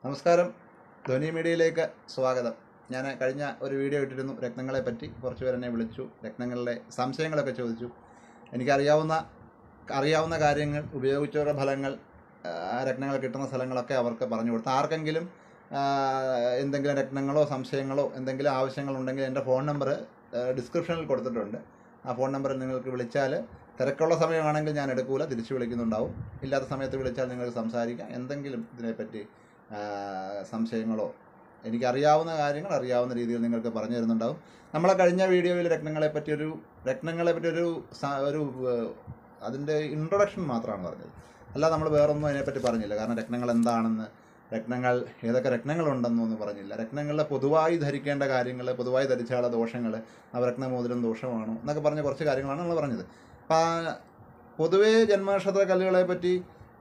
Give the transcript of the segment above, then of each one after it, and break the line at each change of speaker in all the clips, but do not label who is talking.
നമസ്കാരം ധ്വനി മീഡിയയിലേക്ക് സ്വാഗതം ഞാൻ കഴിഞ്ഞ ഒരു വീഡിയോ ഇട്ടിരുന്നു രത്നങ്ങളെ പറ്റി കുറച്ച് പേരെന്നെ വിളിച്ചു രത്നങ്ങളിലെ സംശയങ്ങളൊക്കെ ചോദിച്ചു എനിക്കറിയാവുന്ന അറിയാവുന്ന കാര്യങ്ങൾ ഉപയോഗിച്ചവരുടെ ഫലങ്ങൾ ആ രത്നങ്ങൾ കിട്ടുന്ന സ്ഥലങ്ങളൊക്കെ അവർക്ക് പറഞ്ഞു കൊടുത്തു ആർക്കെങ്കിലും ആ, എന്തെങ്കിലും രത്നങ്ങളോ സംശയങ്ങളോ എന്തെങ്കിലും ആവശ്യങ്ങളുണ്ടെങ്കിൽ എൻ്റെ ഫോൺ നമ്പർ ഡിസ്ക്രിപ്ഷനിൽ കൊടുത്തിട്ടുണ്ട് ആ ഫോൺ നമ്പറിൽ നിങ്ങൾക്ക് വിളിച്ചാൽ തിരക്കുള്ള സമയമാണെങ്കിൽ ഞാൻ എടുക്കൂല തിരിച്ചു വിളിക്കുന്നുണ്ടാവും ഇല്ലാത്ത സമയത്ത് വിളിച്ചാൽ നിങ്ങൾക്ക് സംസാരിക്കാം എന്തെങ്കിലും ഇതിനെപ്പറ്റി ആ, സംശയങ്ങളോ എനിക്കറിയാവുന്ന കാര്യങ്ങൾ അറിയാവുന്ന രീതിയിൽ നിങ്ങൾക്ക് പറഞ്ഞു തരുന്നുണ്ടാവും നമ്മളെ കഴിഞ്ഞ വീഡിയോയിൽ രത്നങ്ങളെ പറ്റിയൊരു രത്നങ്ങളെ പറ്റിയൊരു സ- ഒരു ഏഹ്, അതിൻ്റെ ഇൻട്രൊഡക്ഷൻ മാത്രമാണ് പറഞ്ഞത് അല്ലാതെ നമ്മൾ വേറൊന്നും അതിനെപ്പറ്റി പറഞ്ഞില്ല കാരണം രത്നങ്ങൾ എന്താണെന്ന് രത്നങ്ങൾ ഏതൊക്കെ രത്നങ്ങളുണ്ടെന്നും ഒന്നും പറഞ്ഞില്ല രത്നങ്ങളിലെ പൊതുവായി ധരിക്കേണ്ട കാര്യങ്ങൾ പൊതുവായി ധരിച്ചാലുള്ള ദോഷങ്ങൾ നവരത്നമോതിരം ദോഷമാണോ എന്നൊക്കെ പറഞ്ഞ കുറച്ച് കാര്യങ്ങളാണ് നമ്മൾ പറഞ്ഞത് അപ്പം ആ പൊതുവേ ജന്മനക്ഷത്ര കല്ലുകളെ പറ്റി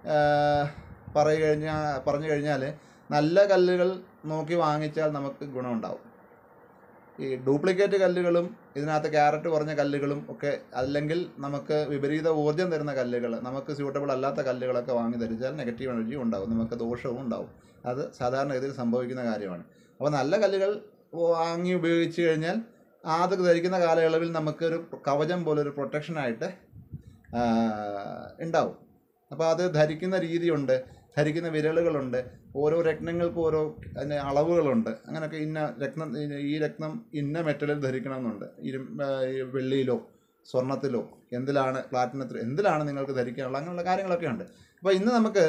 പറയുക കഴിഞ്ഞാൽ പറഞ്ഞു കഴിഞ്ഞാൽ നല്ല കല്ലുകൾ നോക്കി വാങ്ങിച്ചാൽ നമുക്ക് ഗുണമുണ്ടാവും ഈ ഡ്യൂപ്ലിക്കേറ്റ് കല്ലുകളും ഇതിനകത്ത് ക്യാരറ്റ് കുറഞ്ഞ കല്ലുകളും ഒക്കെ അല്ലെങ്കിൽ നമുക്ക് വിപരീത ഊർജ്ജം തരുന്ന കല്ലുകൾ നമുക്ക് സ്യൂട്ടബിൾ അല്ലാത്ത കല്ലുകളൊക്കെ വാങ്ങി ധരിച്ചാൽ നെഗറ്റീവ് എനർജി ഉണ്ടാവും നമുക്ക് ദോഷവും ഉണ്ടാവും അത് സാധാരണഗതിയിൽ സംഭവിക്കുന്ന കാര്യമാണ് അപ്പോൾ നല്ല കല്ലുകൾ വാങ്ങി ഉപയോഗിച്ച് കഴിഞ്ഞാൽ അത് ധരിക്കുന്ന കാലയളവിൽ നമുക്കൊരു കവചം പോലെ ഒരു പ്രൊട്ടക്ഷനായിട്ട് ഉണ്ടാവും അപ്പോൾ അത് ധരിക്കുന്ന രീതിയുണ്ട് ധരിക്കുന്ന വിരലുകളുണ്ട് ഓരോ രത്നങ്ങൾക്കും ഓരോ അതിന് അളവുകളുണ്ട് അങ്ങനെയൊക്കെ ഇന്ന രത്നം ഈ രത്നം ഇന്ന മെറ്റലിൽ ധരിക്കണമെന്നുണ്ട് ഇരു ഈ വെള്ളിയിലോ സ്വർണത്തിലോ എന്തിലാണ് പ്ലാറ്റിനത്തിലോ എന്തിലാണ് നിങ്ങൾക്ക് ധരിക്കാനുള്ള അങ്ങനെയുള്ള കാര്യങ്ങളൊക്കെ ഉണ്ട് അപ്പോൾ ഇന്ന് നമുക്ക്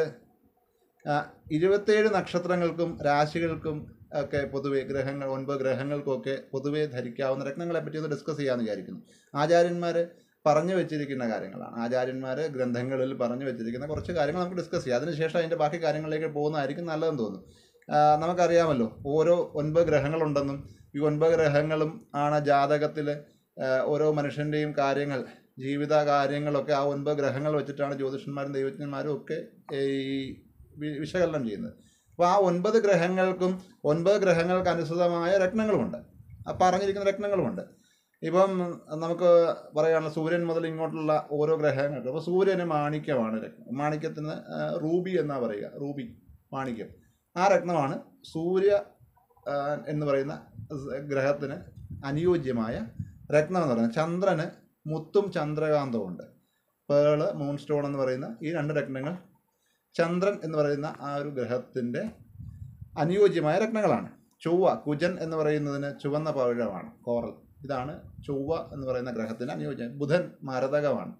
ആ, ഇരുപത്തേഴ് നക്ഷത്രങ്ങൾക്കും രാശികൾക്കും ഒക്കെ പൊതുവെ ഗ്രഹങ്ങൾ ഒൻപത് ഗ്രഹങ്ങൾക്കൊക്കെ പൊതുവെ ധരിക്കാവുന്ന രത്നങ്ങളെ പറ്റി ഒന്ന് ഡിസ്കസ് ചെയ്യാമെന്ന് വിചാരിക്കുന്നു ആചാര്യന്മാർ പറഞ്ഞു വെച്ചിരിക്കുന്ന കാര്യങ്ങളാണ് ആചാര്യന്മാർ ഗ്രന്ഥങ്ങളിൽ പറഞ്ഞു വെച്ചിരിക്കുന്ന കുറച്ച് കാര്യങ്ങൾ നമുക്ക് ഡിസ്കസ് ചെയ്യാം അതിനുശേഷം അതിൻ്റെ ബാക്കി കാര്യങ്ങളിലേക്ക് പോകുന്നതായിരിക്കും നല്ലതെന്ന് തോന്നുന്നു ആ, നമുക്കറിയാമല്ലോ ഓരോ ഒൻപത് ഗ്രഹങ്ങളുണ്ടെന്നും ഈ ഒൻപത് ഗ്രഹങ്ങളും ആണ് ജാതകത്തിൽ ഓരോ മനുഷ്യൻ്റെയും കാര്യങ്ങൾ ജീവിത കാര്യങ്ങളൊക്കെ ആ ഒൻപത് ഗ്രഹങ്ങൾ വെച്ചിട്ടാണ് ജ്യോതിഷന്മാരും ദൈവജ്ഞന്മാരും ഒക്കെ ഈ വി- വിശകലനം ചെയ്യുന്നത് അപ്പോൾ ആ ഒൻപത് ഗ്രഹങ്ങൾക്കും ഒൻപത് ഗ്രഹങ്ങൾക്ക് അനുസൃതമായ രത്നങ്ങളുമുണ്ട് ആ പറഞ്ഞിരിക്കുന്ന രത്നങ്ങളുമുണ്ട് ഇപ്പം നമുക്ക് പറയാനുള്ള സൂര്യൻ മുതൽ ഇങ്ങോട്ടുള്ള ഓരോ ഗ്രഹങ്ങൾക്ക് അപ്പോൾ സൂര്യന് മാണിക്യമാണ് രത്നം മാണിക്യത്തിന് ആ, റൂബി എന്നാ പറയുക റൂബി മാണിക്യം ആ രത്നമാണ് സൂര്യ ആ, എന്ന് പറയുന്ന സ് ഗ്രഹത്തിന് അനുയോജ്യമായ രത്നം എന്ന് പറയുന്നത് ചന്ദ്രന് മുത്തും ചന്ദ്രകാന്തവും ഉണ്ട് പേള് മൂൺ സ്റ്റോൺ എന്ന് പറയുന്ന ഈ രണ്ട് രത്നങ്ങൾ ചന്ദ്രൻ എന്ന് പറയുന്ന ആ ഒരു ഗ്രഹത്തിൻ്റെ അനുയോജ്യമായ രത്നങ്ങളാണ് ചൊവ്വ കുജൻ എന്ന് പറയുന്നതിന് ചുവന്ന പവിഴമാണ് കോറൽ ഇതാണ് ചൊവ്വ എന്ന് പറയുന്ന ഗ്രഹത്തിന് അനുയോജ്യം ബുധൻ മരതകമാണ്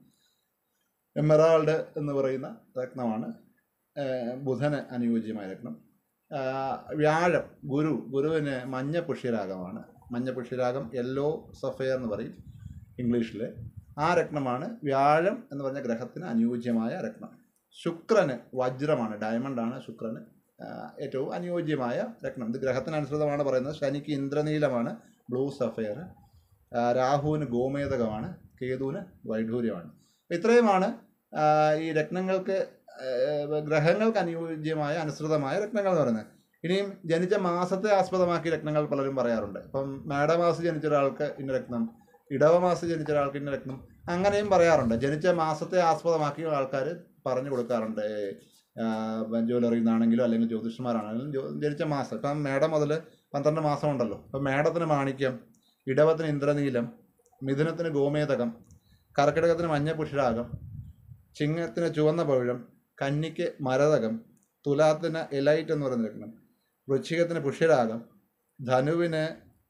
എമറാൾഡ് എന്ന് പറയുന്ന രത്നമാണ് ഏഹ്, ബുധന് അനുയോജ്യമായ രത്നം ആഹ്, വ്യാഴം ഗുരു ഗുരുവിന് മഞ്ഞ പുഷ്യരാഗമാണ് മഞ്ഞ പുഷ്യരാഗം യെല്ലോ സഫയർ എന്ന് പറയും ഇംഗ്ലീഷിൽ ആ രത്നമാണ് വ്യാഴം എന്ന് പറഞ്ഞ ഗ്രഹത്തിന് അനുയോജ്യമായ രത്നം ശുക്രന് വജ്രമാണ് ഡയമണ്ടാണ് ശുക്രന് ആഹ്, ഏറ്റവും അനുയോജ്യമായ രത്നം ഇത് ഗ്രഹത്തിനനുസൃതമാണ് പറയുന്നത് ശനിക്ക് ഇന്ദ്രനീലമാണ് ബ്ലൂ സഫയർ ആഹ്, രാഹുവിന് ഗോമേതകമാണ് കേതുവിന് വൈഢൂര്യമാണ് അപ്പോൾ ഇത്രയുമാണ് ആഹ്, ഈ രത്നങ്ങൾക്ക് ആഹ്, ഗ്രഹങ്ങൾക്ക് അനുയോജ്യമായ അനുസൃതമായ രത്നങ്ങൾ എന്ന് പറയുന്നത് ഇനിയും ജനിച്ച മാസത്തെ ആസ്പദമാക്കി രത്നങ്ങൾ പലരും പറയാറുണ്ട് ഇപ്പം മേടമാസം ജനിച്ച ഒരാൾക്ക് ഇന്ന രത്നം ഇടവമാസം ജനിച്ച ഒരാൾക്ക് ഇന്ന രത്നം അങ്ങനെയും പറയാറുണ്ട് ജനിച്ച മാസത്തെ ആസ്പദമാക്കി ആൾക്കാർ പറഞ്ഞു കൊടുക്കാറുണ്ട് ജ്വല്ലറിയിൽ നിന്നാണെങ്കിലും അല്ലെങ്കിൽ ജ്യോതിഷന്മാരാണെങ്കിലും ജ്യോ- ജനിച്ച മാസം ഇപ്പം മേടം മുതൽ പന്ത്രണ്ട് മാസം ഉണ്ടല്ലോ ഇപ്പം മേടത്തിന് മാണിക്യം ഇടവത്തിന് ഇന്ദ്രനീലം മിഥുനത്തിന് ഗോമേതകം കർക്കിടകത്തിന് മഞ്ഞ പുഷിരാഗം ചിങ്ങത്തിന് ചുവന്ന പവിഴം കന്നിക്ക് മരതകം തുലാത്തിന് എലൈറ്റ് എന്ന് പറയുന്ന രത്നം വൃശ്ചികത്തിന് പുഷ്യരാഗം ധനുവിന്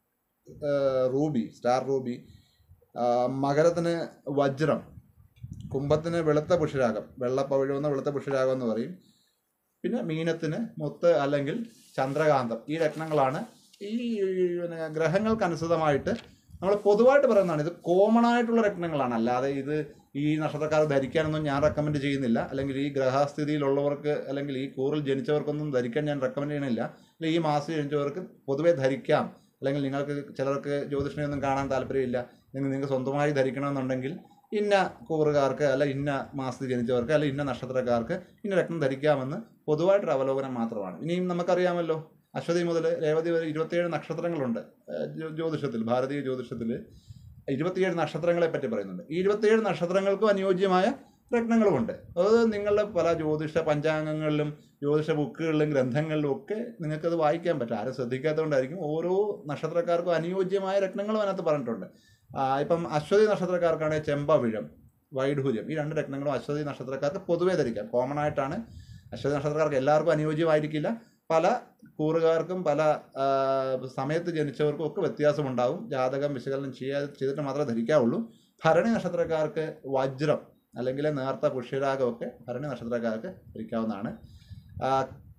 ആ, റൂബി സ്റ്റാർ റൂബി ആ, മകരത്തിന് വജ്രം കുംഭത്തിന് വെളുത്ത പുഷ്യരാഗം വെള്ളപ്പവിഴം എന്ന വെളുത്ത പുഷ്യരാഗം എന്ന് പറയും പിന്നെ മീനത്തിന് മുത്ത് അല്ലെങ്കിൽ ചന്ദ്രകാന്തം ഈ രത്നങ്ങളാണ് ഈ പിന്നെ ഗ്രഹങ്ങൾക്ക് അനുസൃതമായിട്ട് നമ്മൾ പൊതുവായിട്ട് പറയുന്നതാണ് ഇത് കോമൺ ആയിട്ടുള്ള രത്നങ്ങളാണ് അല്ലാതെ ഇത് ഈ നക്ഷത്രക്കാർ ധരിക്കാനൊന്നും ഞാൻ റെക്കമെൻഡ് ചെയ്യുന്നില്ല അല്ലെങ്കിൽ ഈ ഗ്രഹസ്ഥിതിയിലുള്ളവർക്ക് അല്ലെങ്കിൽ ഈ കൂറിൽ ജനിച്ചവർക്കൊന്നും ധരിക്കാൻ ഞാൻ റെക്കമെൻഡ് ചെയ്യണില്ല അല്ലെങ്കിൽ ഈ മാസം ജനിച്ചവർക്ക് പൊതുവേ ധരിക്കാം അല്ലെങ്കിൽ നിങ്ങൾക്ക് ചിലർക്ക് ജ്യോതിഷനെയൊന്നും കാണാൻ താല്പര്യമില്ല നിങ്ങൾ നിങ്ങൾക്ക് സ്വന്തമായി ധരിക്കണമെന്നുണ്ടെങ്കിൽ ഇന്ന കൂറുകാർക്ക് അല്ല ഇന്ന മാസത്തിൽ ജനിച്ചവർക്ക് അല്ല ഇന്ന നക്ഷത്രക്കാർക്ക് ഇന്ന രത്നം ധരിക്കാമെന്ന് പൊതുവായിട്ടൊരു അവലോകനം മാത്രമാണ് ഇനിയും നമുക്കറിയാമല്ലോ അശ്വതി മുതൽ രേവതി വരെ ഇരുപത്തിയേഴ് നക്ഷത്രങ്ങളുണ്ട് ഏഹ് ജ്യോ- ജ്യോതിഷത്തിൽ ഭാരതീയ ജ്യോതിഷത്തിൽ ഇരുപത്തിയേഴ് നക്ഷത്രങ്ങളെ പറ്റി പറയുന്നുണ്ട് ഈ ഇരുപത്തിയേഴ് നക്ഷത്രങ്ങൾക്കും അനുയോജ്യമായ രത്നങ്ങളുമുണ്ട് അത് നിങ്ങളുടെ പല ജ്യോതിഷ പഞ്ചാംഗങ്ങളിലും ജ്യോതിഷ ബുക്കുകളിലും ഗ്രന്ഥങ്ങളിലും ഒക്കെ നിങ്ങൾക്കത് വായിക്കാൻ പറ്റും ആരും ശ്രദ്ധിക്കാത്തതുകൊണ്ടായിരിക്കും ഓരോ നക്ഷത്രക്കാർക്കും അനുയോജ്യമായ രത്നങ്ങളും അതിനകത്ത് പറഞ്ഞിട്ടുണ്ട് ആ, ഇപ്പം അശ്വതി നക്ഷത്രക്കാർക്കാണെങ്കിൽ ചെമ്പവിഴം വൈഡൂര്യം ഈ രണ്ട് രത്നങ്ങളും അശ്വതി നക്ഷത്രക്കാർക്ക് പൊതുവേ ധരിക്കാം കോമൺ ആയിട്ടാണ് അശ്വതി നക്ഷത്രക്കാർക്ക് എല്ലാവർക്കും അനുയോജ്യമായിരിക്കില്ല പല കൂറുകാർക്കും പല ആ, സമയത്ത് ജനിച്ചവർക്കും ഒക്കെ വ്യത്യാസമുണ്ടാവും ജാതകം വിശകലനം ചെയ്യാ ചെയ്തിട്ട് മാത്രമേ ധരിക്കാവുള്ളൂ ഭരണി നക്ഷത്രക്കാർക്ക് വജ്രം അല്ലെങ്കിൽ നേർത്ത പുഷ്യരാഗമൊക്കെ ഭരണി നക്ഷത്രക്കാർക്ക് ധരിക്കാവുന്നതാണ് ആ,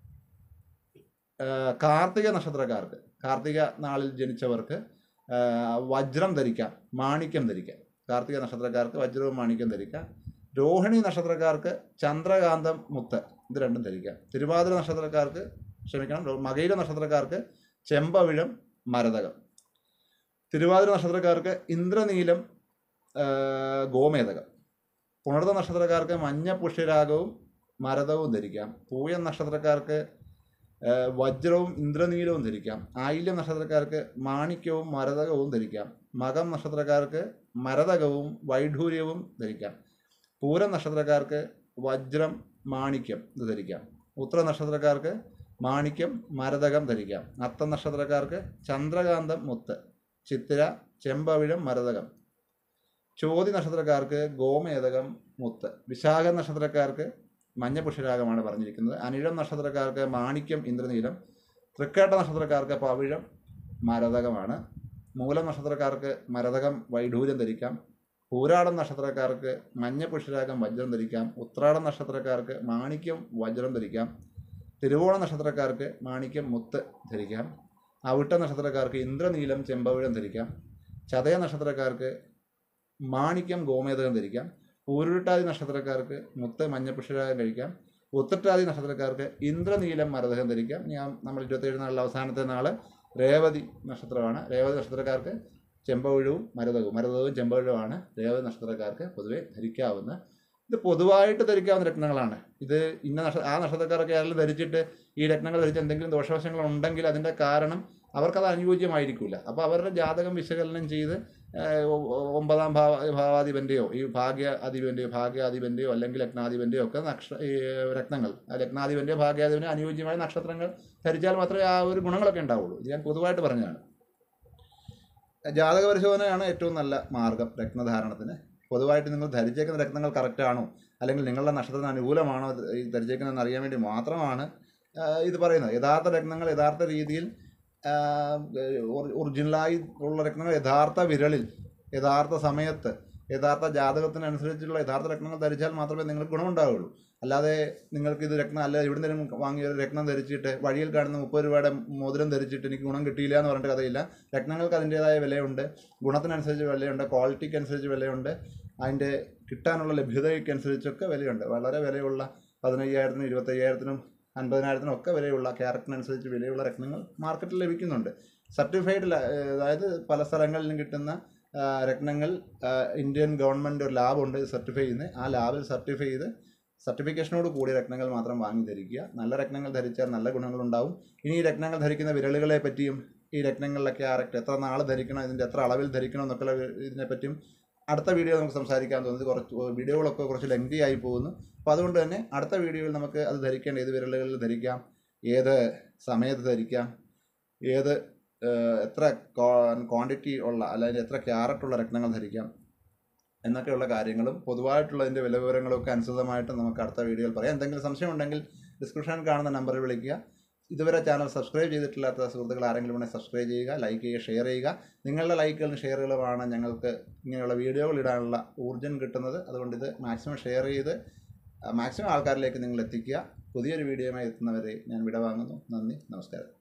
ആ, കാർത്തിക നക്ഷത്രക്കാർക്ക് കാർത്തിക നാളിൽ ജനിച്ചവർക്ക് ആ, വജ്രം ധരിക്കാം മാണിക്യം ധരിക്കാം കാർത്തിക നക്ഷത്രക്കാർക്ക് വജ്രവും മാണിക്യം ധരിക്കാം രോഹിണി നക്ഷത്രക്കാർക്ക് ചന്ദ്രകാന്തം മുത്ത് ഇത് രണ്ടും ധരിക്കാം തിരുവാതിര നക്ഷത്രക്കാർക്ക് ക്ഷമിക്കണം രോ- മകയിര നക്ഷത്രക്കാർക്ക് ചെമ്പവിഴം മരതകം തിരുവാതിര നക്ഷത്രക്കാർക്ക് ഇന്ദ്രനീലം ആ, ഗോമേതകം പുണർത്ത നക്ഷത്രക്കാർക്ക് മഞ്ഞ പുഷ്യരാഗവും മരതവും ധരിക്കാം പൂയം നക്ഷത്രക്കാർക്ക് ആ, വജ്രവും ഇന്ദ്രനീലവും ധരിക്കാം ആയില്യം നക്ഷത്രക്കാർക്ക് മാണിക്യവും മരതകവും ധരിക്കാം മകം നക്ഷത്രക്കാർക്ക് മരതകവും വൈഢൂര്യവും ധരിക്കാം പൂരം നക്ഷത്രക്കാർക്ക് വജ്രം മാണിക്യം ഇത് ധരിക്കാം ഉത്ര നക്ഷത്രക്കാർക്ക് മാണിക്യം മരതകം ധരിക്കാം അത്ത നക്ഷത്രക്കാർക്ക് ചന്ദ്രകാന്തം മുത്ത് ചിത്തിര ചെമ്പവിഴം മരതകം ചോതി നക്ഷത്രക്കാർക്ക് ഗോമേതകം മുത്ത് വിശാഖ നക്ഷത്രക്കാർക്ക് മഞ്ഞപുഷ്യരാഗമാണ് പറഞ്ഞിരിക്കുന്നത് അനിഴം നക്ഷത്രക്കാർക്ക് മാണിക്യം ഇന്ദ്രനീലം തൃക്കേട്ട നക്ഷത്രക്കാർക്ക് പവിഴം മരതകമാണ് മൂലം നക്ഷത്രക്കാർക്ക് മരതകം വൈഡൂര്യം ധരിക്കാം പൂരാടം നക്ഷത്രക്കാർക്ക് മഞ്ഞപുഷ്യരാഗം വജ്രം ധരിക്കാം ഉത്രാടം നക്ഷത്രക്കാർക്ക് മാണിക്യം വജ്രം ധരിക്കാം തിരുവോണ നക്ഷത്രക്കാർക്ക് മാണിക്യം മുത്ത് ധരിക്കാം അവിട്ട നക്ഷത്രക്കാർക്ക് ഇന്ദ്രനീലം ചെമ്പവിഴം ധരിക്കാം ചതയ നക്ഷത്രക്കാർക്ക് മാണിക്യം ഗോമേതകം ധരിക്കാം പൂരുരുട്ടാതി നക്ഷത്രക്കാർക്ക് മുത്ത് മഞ്ഞപുഷ്യരാഗം കഴിക്കാം ഉത്രട്ടാതി നക്ഷത്രക്കാർക്ക് ഇന്ദ്രനീലം മരതകം ധരിക്കാം ഞാൻ നമ്മൾ ഇരുപത്തേഴ് നാളിലെ അവസാനത്തെ നാള് രേവതി നക്ഷത്രമാണ് രേവതി നക്ഷത്രക്കാർക്ക് ചെമ്പവിഴവും മരതകവും മരതകവും ചെമ്പവിഴവുമാണ് രേവതി നക്ഷത്രക്കാർക്ക് പൊതുവെ ധരിക്കാവുന്ന ഇത് പൊതുവായിട്ട് ധരിക്കാവുന്ന രത്നങ്ങളാണ് ഇത് ഇന്ന നക്ഷ ആ നക്ഷത്രക്കാരൊക്കെ ആരെങ്കിലും ധരിച്ചിട്ട് ഈ രത്നങ്ങൾ ധരിച്ച് എന്തെങ്കിലും ദോഷവശങ്ങൾ ഉണ്ടെങ്കിൽ അതിൻ്റെ കാരണം അവർക്കത് അനുയോജ്യമായിരിക്കില്ല അപ്പോൾ അവരുടെ ജാതകം വിശകലനം ചെയ്ത് ഏഹ്, ഒ- ഒ- ഒമ്പതാം ഭാവ ഭാവാധിപൻ്റെയോ ഈ ഭാഗ്യ അധിപൻ്റെയോ ഭാഗ്യാധിപൻ്റെയോ അല്ലെങ്കിൽ ലഗ്നാധിപൻ്റെയോ ഒക്കെ നക്ഷ ഈ രത്നങ്ങൾ ആ ലഗ്നാധിപൻ്റെയോ ഭാഗ്യാധിപൻ്റെയോ അനുയോജ്യമായ നക്ഷത്രങ്ങൾ ധരിച്ചാൽ മാത്രമേ ആ ഒരു ഗുണങ്ങളൊക്കെ ഉണ്ടാവുള്ളൂ ഇത് ഞാൻ പൊതുവായിട്ട് പറഞ്ഞതാണ് ജാതക പരിശോധനയാണ് ഏറ്റവും നല്ല മാർഗം രത്നധാരണത്തിന് പൊതുവായിട്ട് നിങ്ങൾ ധരിച്ചേക്കുന്ന രത്നങ്ങൾ കറക്റ്റ് ആണോ അല്ലെങ്കിൽ നിങ്ങളുടെ നക്ഷത്രത്തിന് അനുകൂലമാണോ ഇത് ഈ ധരിച്ചേക്കുന്നതെന്ന് അറിയാൻ വേണ്ടി മാത്രമാണ് ആ, ഇത് പറയുന്നത് യഥാർത്ഥ രത്നങ്ങൾ യഥാർത്ഥ രീതിയിൽ ആ, ഒറി- ഒറിജിനലായി ഉള്ള രത്നങ്ങൾ യഥാർത്ഥ വിരളിൽ യഥാർത്ഥ സമയത്ത് യഥാർത്ഥ ജാതകത്തിനനുസരിച്ചുള്ള യഥാർത്ഥ രത്നങ്ങൾ ധരിച്ചാൽ മാത്രമേ നിങ്ങൾക്ക് ഗുണമുണ്ടാവുകയുള്ളൂ അല്ലാതെ നിങ്ങൾക്ക് ഇത് രത്നം അല്ല ഇവിടെ നിന്നും വാങ്ങിയ ഒരു രത്നം ധരിച്ചിട്ട് വഴിയിൽ കാണുന്ന മുപ്പത് രൂപയുടെ മോതിരം ധരിച്ചിട്ട് എനിക്ക് ഗുണം കിട്ടിയില്ല എന്ന് പറഞ്ഞിട്ട് കഥയില്ല രത്നങ്ങൾക്ക് അതിൻ്റേതായ വിലയുണ്ട് ഗുണത്തിനനുസരിച്ച് വിലയുണ്ട് ക്വാളിറ്റിക്ക് അനുസരിച്ച് വിലയുണ്ട് അതിൻ്റെ കിട്ടാനുള്ള ലഭ്യതയ്ക്കനുസരിച്ചൊക്കെ വിലയുണ്ട് വളരെ വിലയുള്ള പതിനയ്യായിരത്തിനും ഇരുപത്തയ്യായിരത്തിനും അൻപതിനായിരത്തിനും ഒക്കെ വിലയുള്ള ക്യാരറ്റിനനുസരിച്ച് വിലയുള്ള രത്നങ്ങൾ മാർക്കറ്റിൽ ലഭിക്കുന്നുണ്ട് സർട്ടിഫൈഡ് അതായത് പല സ്ഥലങ്ങളിലും കിട്ടുന്ന ആ, രത്നങ്ങൾ ആ, ഇന്ത്യൻ ഗവൺമെൻറ് ഒരു ലാബുണ്ട് സർട്ടിഫൈ ചെയ്യുന്നത് ആ ലാബിൽ സർട്ടിഫൈ ചെയ്ത് സർട്ടിഫിക്കേഷനോട് കൂടിയ രത്നങ്ങൾ മാത്രം വാങ്ങി ധരിക്കുക നല്ല രത്നങ്ങൾ ധരിച്ചാൽ നല്ല ഗുണങ്ങളുണ്ടാവും ഇനി ഈ രത്നങ്ങൾ ധരിക്കുന്ന വിരലുകളെ പറ്റിയും ഈ രത്നങ്ങളിലെ ക്യാരക്ടർ എത്ര നാൾ ധരിക്കണം ഇതിൻ്റെ എത്ര അളവിൽ ധരിക്കണം എന്നൊക്കെയുള്ള ഇതിനെ പറ്റിയും അടുത്ത വീഡിയോ നമുക്ക് സംസാരിക്കാൻ തോന്നുന്നത് കുറച്ച് വീഡിയോകളൊക്കെ കുറച്ച് ലെങ്തി ആയി പോകുന്നു അപ്പോൾ അതുകൊണ്ട് തന്നെ അടുത്ത വീഡിയോയിൽ നമുക്ക് അത് ധരിക്കേണ്ട ഏത് വിരലുകളിൽ ധരിക്കാം ഏത് സമയത്ത് ധരിക്കാം ഏത് ഏഹ്, എത്ര ക്വാണ്ടിറ്റി ഉള്ള അല്ലെങ്കിൽ എത്ര ക്യാരറ്റ് ഉള്ള രത്നങ്ങൾ ധരിക്കാം എന്നൊക്കെയുള്ള കാര്യങ്ങളും പൊതുവായിട്ടുള്ളതിൻ്റെ വില വിവരങ്ങളും ഒക്കെ അനുസൃതമായിട്ട് നമുക്ക് അടുത്ത വീഡിയോയിൽ പറയാം എന്തെങ്കിലും സംശയം ഉണ്ടെങ്കിൽ ഡിസ്ക്രിപ്ഷനിൽ കാണുന്ന നമ്പറിൽ വിളിക്കുക ഇതുവരെ ചാനൽ സബ്സ്ക്രൈബ് ചെയ്തിട്ടില്ലാത്ത സുഹൃത്തുക്കൾ ആരെങ്കിലും ഉണ്ടെങ്കിൽ സബ്സ്ക്രൈബ് ചെയ്യുക ലൈക്ക് ചെയ്യുക ഷെയർ ചെയ്യുക നിങ്ങളുടെ ലൈക്കുകളും ഷെയറുകളുമാണ് ഞങ്ങൾക്ക് ഇങ്ങനെയുള്ള വീഡിയോകൾ ഇടാനുള്ള ഊർജ്ജം കിട്ടുന്നത് അതുകൊണ്ട് ഇത് മാക്സിമം ഷെയർ ചെയ്ത് മാക്സിമം ആൾക്കാരിലേക്ക് നിങ്ങൾ എത്തിക്കുക പുതിയൊരു വീഡിയോയുമായി എത്തുന്നവരെ ഞാൻ വിടവാങ്ങുന്നു നന്ദി നമസ്കാരം